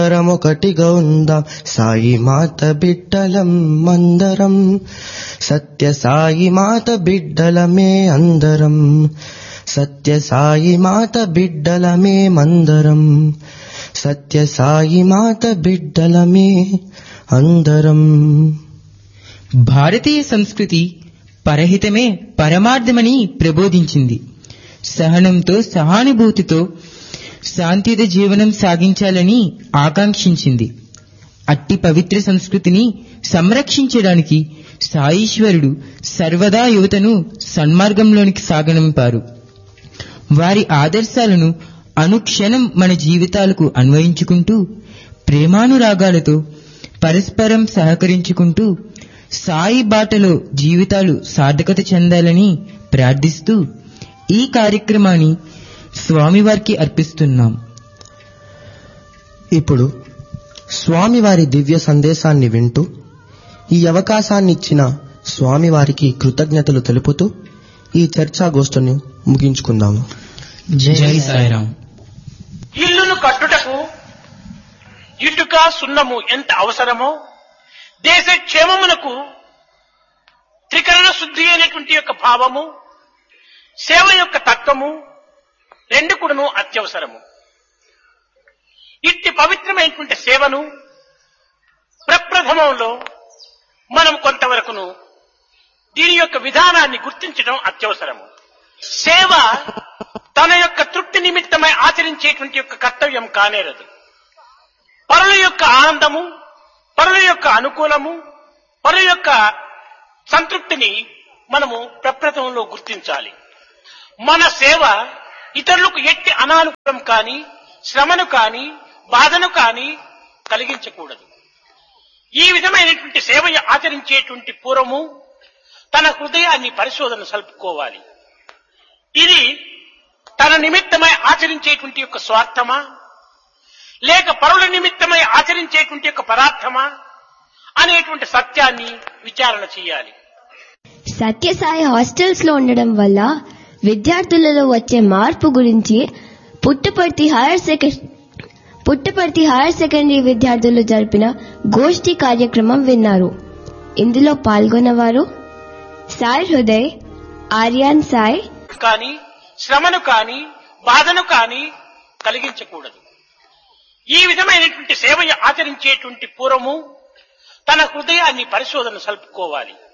ఒకటిగా ఉందాం సాయి మాత బిడ్డలం మందరం సత్య సాయి మాత బిడ్డలమే అందరం సత్య సాయి మాత బిడ్డలమే మందరం సత్య సాయి మాత బిడ్డలమే అందరం భారతీయ సంస్కృతి పరహితమే పరమార్థమని ప్రబోధించింది సహనంతో సహానుభూతితో శాంతియుత జీవనం సాగించాలని ఆకాంక్షించింది అట్టి పవిత్ర సంస్కృతిని సంరక్షించడానికి సాయీశ్వరుడు సర్వదా యువతను సన్మార్గంలోనికి సాగనంపారు వారి ఆదర్శాలను అనుక్షణం మన జీవితాలకు అన్వయించుకుంటూ ప్రేమానురాగాలతో పరస్పరం సహకరించుకుంటూ సాయి బాటలో జీవితాలు సార్థకత చెందాలని ప్రార్థిస్తూ ఈ కార్యక్రమాన్ని స్వామివారికి అర్పిస్తున్నాం ఇప్పుడు స్వామివారి దివ్య సందేశాన్ని వింటూ ఈ అవకాశాన్ని ఇచ్చిన స్వామివారికి కృతజ్ఞతలు తెలుపుతూ ఈ చర్చాగోష్ఠిని ముగించుకుందాము జై సాయిరాం ఇల్లును కట్టుటకు ఇటుక సున్నము ఎంత అవసరమో దేశ క్షేమమునకు త్రికరణ శుద్ధి అనేటువంటి యొక్క భావము సేవ యొక్క తత్వము రెండు కూడాను అత్యవసరము ఇట్టి పవిత్రమైనటువంటి సేవను ప్రప్రథమంలో మనం కొంతవరకును దీని యొక్క విధానాన్ని గుర్తించడం అత్యవసరము సేవ తన యొక్క తృప్తి నిమిత్తమై ఆచరించేటువంటి యొక్క కర్తవ్యం కానేరదు పరుల యొక్క ఆనందము పరుల యొక్క అనుకూలము పరుల యొక్క సంతృప్తిని మనము ప్రప్రథమంలో గుర్తించాలి మన సేవ ఇతరులకు ఎట్టి అనానుకూలం కాని శ్రమను కాని బాధను కాని కలిగించకూడదు ఈ విధమైనటువంటి సేవ ఆచరించేటువంటి పూర్వము తన హృదయాన్ని పరిశోధన సలుపుకోవాలి ఇది తన నిమిత్తమై ఆచరించేటువంటి యొక్క స్వార్థమా లేక పరుల నిమిత్తమై ఆచరించేటువంటి యొక్క పదార్థమా అనేటువంటి సత్యాన్ని విచారణ చేయాలి సత్యసాయి హాస్టల్స్ లో ఉండడం వల్ల విద్యార్థులలో వచ్చే మార్పు గురించి Puttaparthi higher secondary Puttaparthi higher secondary విద్యార్థులు జరిపిన గోష్ఠి కార్యక్రమం విన్నారు ఇందులో పాల్గొన్నవారు సాయి హృదయ్ ఆర్యాన్ సాయ్ కాని శ్రమను కాని బాధను కాని కలిగించకూడదు ఈ విధమైనటువంటి సేవ ఆచరించేటువంటి పూర్వము తన హృదయాన్ని పరిశోధన సలుపుకోవాలి